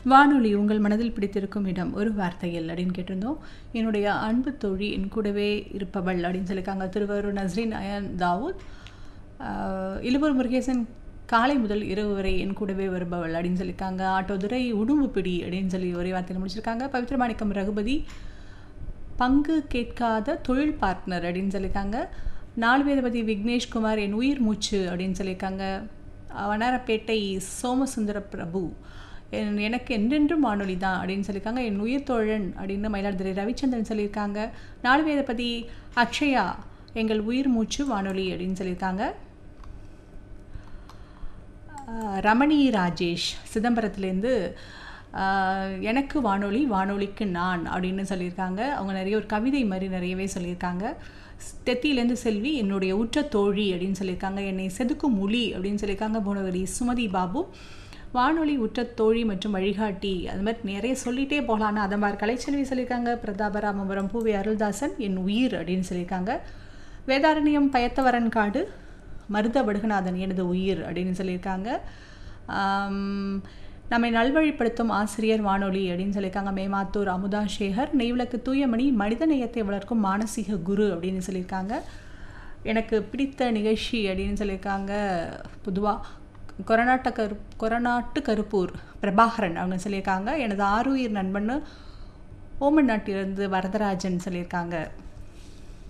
வானொலி உங்கள் மனதில் பிடித்திருக்கும் இடம் ஒரு வார்த்தையில் அப்படின்னு கேட்டிருந்தோம் என்னுடைய அன்பு தோழி என் கூடவே இருப்பவள் அப்படின்னு சொல்லியிருக்காங்க திருவாரூர் நஸ்ரீன் அயன் தாவூத் ஆஹ், இலுவூர் முருகேசன் காலை முதல் இரவு வரை என் கூடவே வருபவள் அப்படின்னு சொல்லியிருக்காங்க ஆட்டோதுரை உடும்பு பிடி அப்படின்னு சொல்லி ஒரே வார்த்தையில் முடிச்சிருக்காங்க பவித்ரமாணிக்கம் ரகுபதி பங்கு கேட்காத தொழில் பார்ட்னர் அப்படின்னு சொல்லியிருக்காங்க நாலு வேதபதி விக்னேஷ்குமார் என் உயிர் மூச்சு அப்படின்னு சொல்லியிருக்காங்க வண்ணாரப்பேட்டை சோமசுந்தர பிரபு என் எனக்கு என்றென்றும் வானொலி தான் அப்படின்னு சொல்லியிருக்காங்க என் உயிர் தோழன் அப்படின்னு மயிலாடுதுறை ரவிச்சந்திரன் சொல்லியிருக்காங்க நாலு வேதபதி அக்ஷயா எங்கள் உயிர் மூச்சு வானொலி அப்படின்னு சொல்லியிருக்காங்க ஆஹ் ரமணி ராஜேஷ் சிதம்பரத்துலேருந்து ஆஹ் எனக்கு வானொலி வானொலிக்கு நான் அப்படின்னு சொல்லியிருக்காங்க அவங்க நிறைய ஒரு கவிதை மாதிரி நிறையவே சொல்லியிருக்காங்க தெத்தியிலேருந்து செல்வி என்னுடைய உற்ற தோழி அப்படின்னு சொல்லியிருக்காங்க என்னை செதுக்கும் மொழி அப்படின்னு சொல்லியிருக்காங்க புவனகிரி சுமதி பாபு வானொலி உற்ற தோழி மற்றும் வழிகாட்டி அது மாதிரி நிறைய சொல்லிகிட்டே போகலான்னு அதை மாதிரி கலைச்செல்வி சொல்லியிருக்காங்க பிரதாபராமபுரம் பூவி அருள்தாசன் என் உயிர் அப்படின்னு சொல்லியிருக்காங்க வேதாரண்யம் பயத்தவரன் காடு மருத வடுகநாதன் எனது உயிர் அப்படின்னு சொல்லியிருக்காங்க ஆம், நம்மை நல்வழிப்படுத்தும் ஆசிரியர் வானொலி அப்படின்னு சொல்லியிருக்காங்க மேமாத்தூர் அமுதா சேகர் நெய்விளக்கு தூயமணி மனித நேயத்தை வளர்க்கும் மானசீக குரு அப்படின்னு சொல்லியிருக்காங்க எனக்கு பிடித்த நிகழ்ச்சி அப்படின்னு சொல்லியிருக்காங்க பொதுவாக கொரநாட்ட கரு கொரநாட்டு கருப்பூர் பிரபாகரன் அவங்க சொல்லியிருக்காங்க எனது ஆருயிர் நண்பன்னு ஓமன் நாட்டிலிருந்து வரதராஜன் சொல்லியிருக்காங்க